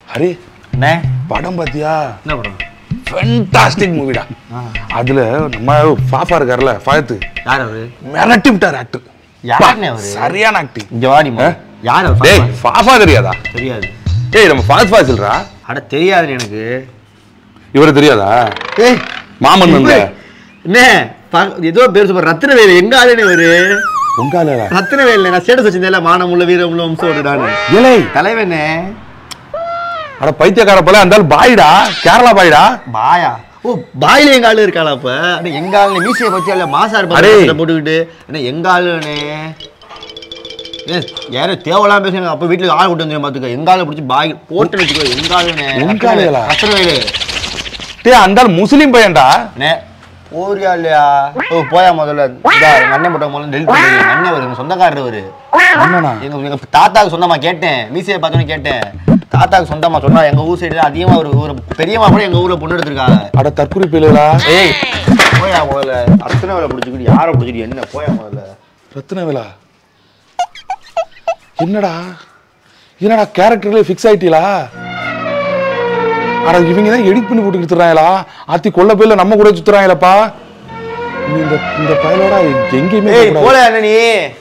ஹரி அண்ணே படம் பாத்தியா என்ன படம் ஃபென்டாஸ்டிக் மூவிடா அதுல நம்ம பாப்பா இருக்கார்ல ஃபயத்து யார் அவரு மிரட்டி விட்டார் ஆக்டர் யாருண்ணே அவரு? சரியான ஆக்டிங் இங்க வாடிமா யார் அவர் டேய் பாப்பா? பாப்பா தெரியாதா தெரியாது டேய் நம்ம ஃபாஸ்ட் ஃபாசில்ரா அட தெரியாது எனக்கு இவரு தெரியாதா ஏய் மாமன் வந்து என்ன பா- ஏதோ பேர் சொல்ற ரத்னவேல் எங்க ஆளுனே ஒரு உங்கால ரத்னவேல் நான் ஸ்டேட்டஸ் வச்சிருந்தேன்ல மானமுள்ள வீரமுள்ள வம்சம் நான் இலை தலைவனே அட பைத்தியக்கார போல அந்த ஆள் பாய்டா கேரளா பாய்டா பாயா ஓ பாயில எங்க ஆளு இருக்காளா அப்ப அண்ணே, எங்க ஆளு மீசிய பத்தி இல்ல மாசா அடே. இருப்பாரு போட்டுக்கிட்டு அண்ணே எங்க ஆளுனே ஏ யாரும் தேவலாம் பேசுங்க அப்ப வீட்டுல ஆள் கூட்டு வந்து பாத்துக்க எங்க ஆளு பிடிச்சி பாய் போட்டு வச்சுக்கோ எங்க ஆளுனே உங்க ஆளுகளா? ரத்னவேலு டேய் அந்த ஆள் முஸ்லீம் பையன்டா அண்ணே போறியா இல்லையா ஓ போயா முதல்ல இதா எங்க அண்ணன் போட்ட முதல்ல டெலிட் பண்ணி எங்க அண்ணன் வரு எங்க சொந்தக்காரர் அவரு என்னண்ணா எங்க எங்க தாத்தாக்கு சொந்தமா கேட்டேன் மீசையை பார்த்தோன்னே கேட்டேன் தாத்தாக்கு சொந்தமா சொன்னா எங்க ஊர் சைடுல அதிகமா ஒரு ஒரு பெரியம்மா கூட எங்க ஊர்ல பொண்ணு எடுத்திருக்காங்க அட தற்குறி பிள்ளைகளா ஏய் போயா முதல்ல அத்தனை வேலை பிடிச்சிக்கிட்டு யாரை பிடிச்சிட்டு என்ன போயா முதல்ல ரத்னவேலா என்னடா என்னடா கேரக்டர்ல ஃபிக்ஸ் ஆயிட்டீங்களா அட இவங்க தான் எடிட் பண்ணி போட்டு கொடுத்துறாங்களா ஆத்தி கொல்ல போயில நம்ம கூட சுத்துறாங்களப்பா நீ இந்த இந்த பயலோட எங்கேயுமே ஏய் போகக்கூடாது. போல என்ன நீ